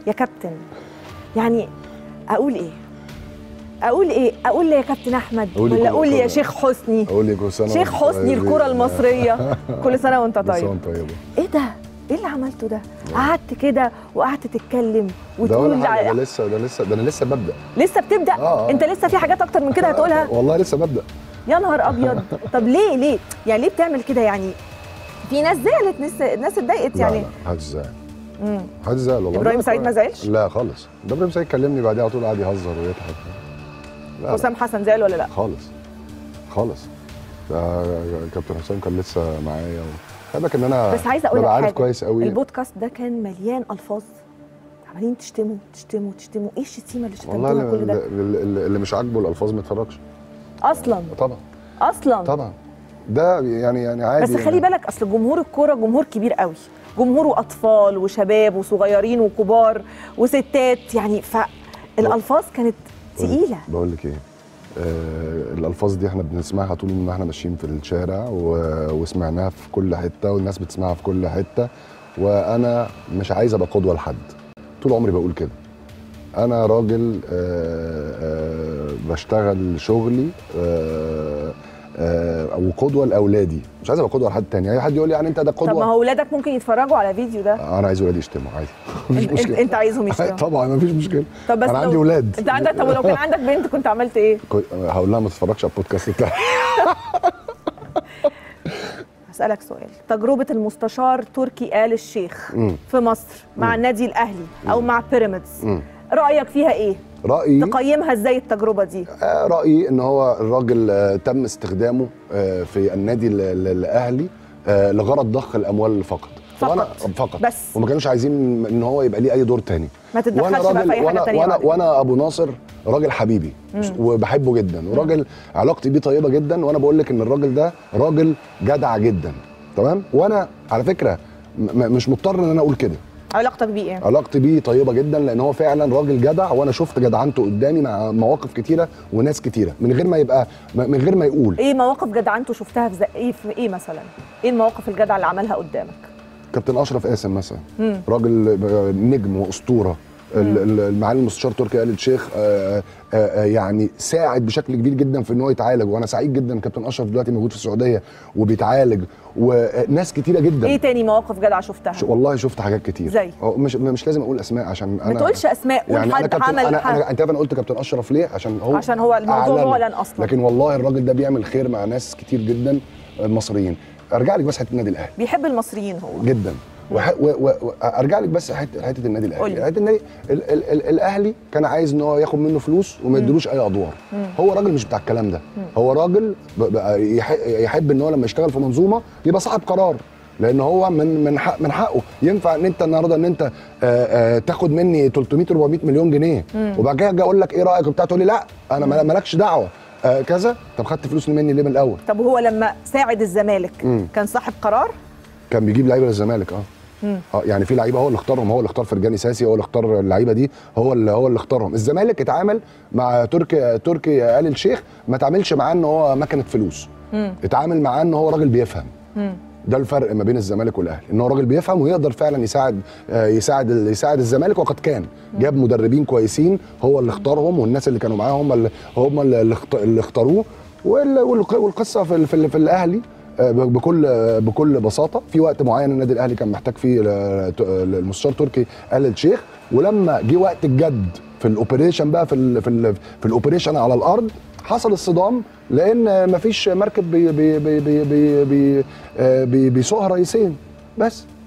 يا كابتن يعني اقول ايه اقول ايه اقول يا كابتن احمد قولي ولا كل- اقول يا كل- شيخ حسني اقول لك كل سنه شيخ وأنت حسني طيب. الكره المصريه كل سنه وانت كل سنه طيب وأنت طيبه ايه ده ايه اللي عملته ده قعدت كده وقعدت تتكلم ده وتقول ولا حاجه ع- ده لسه ده لسه ده انا لسه ببدا لسه بتبدا آه، آه. انت لسه في حاجات اكتر من كده هتقولها والله لسه ببدا يا نهار ابيض طب ليه ليه يعني ليه بتعمل كده يعني في ناس زعلت ناس ناس اتضايقت لا يعني لا محدش زعل مم. محدش زعل والله إبراهيم لا، سعيد ما زعلش؟ لا خالص ده ابراهيم سعيد كلمني بعدها على طول قعد يهزر ويضحك لا لا حسام حسن زعل ولا لا خالص خالص ده كابتن حسام كان لسه معايا و- خلي بالك ان انا بس عايزه اقول لك ببقى عارف حاجه كويس قوي البودكاست ده كان مليان الفاظ عمالين تشتموا تشتموا تشتموا ايه الشتيمه اللي والله شتمتوها كل اللي, ده اللي, اللي مش عاجبه الالفاظ ما يتفرجش اصلا طبعا اصلا طبعا ده يعني يعني عادي بس خلي يعني. بالك اصل جمهور الكوره جمهور كبير قوي جمهوره اطفال وشباب وصغيرين وكبار وستات يعني فالالفاظ كانت تقيله بقول لك ايه آه الالفاظ دي احنا بنسمعها طول ما احنا ماشيين في الشارع و... وسمعناها في كل حته والناس بتسمعها في كل حته وانا مش عايز ابقى قدوه لحد طول عمري بقول كده انا راجل آه آه بشتغل شغلي آه آه وقدوه لاولادي مش عايز ابقى قدوه لحد تاني اي حد يقول لي يعني انت ده طب ما قدوه هو اولادك ممكن يتفرجوا على فيديو ده انا عايز ولادي يشتموا عادي مفيش انت, مشكله انت عايزهم يشتموا طبعا مفيش مشكله طب بس انا لو- عندي ولاد انت عندك طب لو كان عندك بنت كنت عملت ايه؟ كنت- هقول لها ما تتفرجش على البودكاست بتاعي هسألك سؤال تجربة المستشار تركي آل الشيخ مم. في مصر مع النادي الأهلي أو مع بيراميدز مم. رأيك فيها إيه؟ رايي تقيمها إزاي التجربة دي؟ آه، رايي ان هو الراجل آه، تم استخدامه آه، في النادي ال- ال- الاهلي آه، لغرض ضخ الاموال فقط فقط. وأنا فقط بس. وما كانوش عايزين ان هو يبقى ليه اي دور تاني ما تتدخلش بقى في أي حاجة وانا تانية وانا بعد كده. وانا ابو ناصر راجل حبيبي وبحبه جدا وراجل علاقتي بيه طيبه جدا وانا بقول لك ان الراجل ده راجل جدع جدا تمام وانا على فكره م- م- مش مضطر ان انا اقول كده علاقتك بيه إيه؟ علاقتي بيه طيبه جدا لان هو فعلا راجل جدع وانا شفت جدعنته قدامي مع مواقف كتيره وناس كتيره من غير ما يبقى من غير ما يقول إيه مواقف جدعنته شفتها في زي إيه في إيه مثلا؟ إيه المواقف الجدعة اللي عملها قدامك؟ كابتن اشرف قاسم مثلا مم. راجل نجم واسطوره ال- ال- المعالي المستشار تركي آل الشيخ آه، آه، آه، يعني ساعد بشكل كبير جدا في ان هو يتعالج وانا سعيد جدا كابتن اشرف دلوقتي موجود في السعوديه وبيتعالج وناس كتيره جدا إيه تاني مواقف جدعة شفتها؟ ش- والله شفت حاجات كتير زي؟ هو مش مش لازم اقول اسماء عشان انا ما تقولش أسماء قول يعني انا حد كابتن عمل انا, حاجة. أنا انت عارف انا قلت كابتن اشرف ليه عشان هو عشان هو الموضوع أعلن. معلن أصلا. لكن والله الراجل ده بيعمل خير مع ناس كتير جدا مصريين ارجع لك بس حته النادي الاهلي بيحب المصريين هو جدا وح... و... و... و... ارجع لك بس حته حته النادي قول لي. الاهلي حته النادي ال... ال... ال... الاهلي كان عايز ان هو ياخد منه فلوس وما يديلوش اي ادوار هو راجل مش بتاع الكلام ده هو راجل ب... بقى يح... يحب ان هو لما يشتغل في منظومه يبقى صاحب قرار لان هو من من حق من حقه ينفع ان انت النهارده ان انت آآ آآ تاخد مني 300 400 مليون جنيه وبعد كده اجي اقول لك ايه رايك وبتاع تقول لي لا انا مال- مالكش دعوه آه كذا طب خدت فلوس مني ليه من الاول طب وهو لما ساعد الزمالك مم. كان صاحب قرار؟ كان بيجيب لعيبه للزمالك اه اه يعني في لعيبه هو اللي اختارهم هو اللي اختار فرجاني ساسي هو اللي اختار اللعيبه دي هو اللي هو اللي اختارهم الزمالك اتعامل مع تركي تركي آل الشيخ ما تعاملش معاه ان هو مكنه فلوس اتعامل معاه ان هو راجل بيفهم ده الفرق ما بين الزمالك والاهلي ان هو راجل بيفهم ويقدر فعلا يساعد آه، يساعد يساعد الزمالك وقد كان جاب مدربين كويسين هو اللي اختارهم والناس اللي كانوا معاه هم اللي هم اللي اخت- اللي اختاروه وال- والق- والقصه في ال- في, ال- في الاهلي آه، ب- بكل آه، بكل بساطه في وقت معين النادي الاهلي كان محتاج فيه ل- ت- المستشار تركي آل الشيخ ولما جه وقت الجد في الاوبريشن بقى في ال في ال في الاوبريشن على الارض حصل الصدام لان مفيش مركب بي بي بي بي بي بي آه، بي بيسوقها رئيسين بس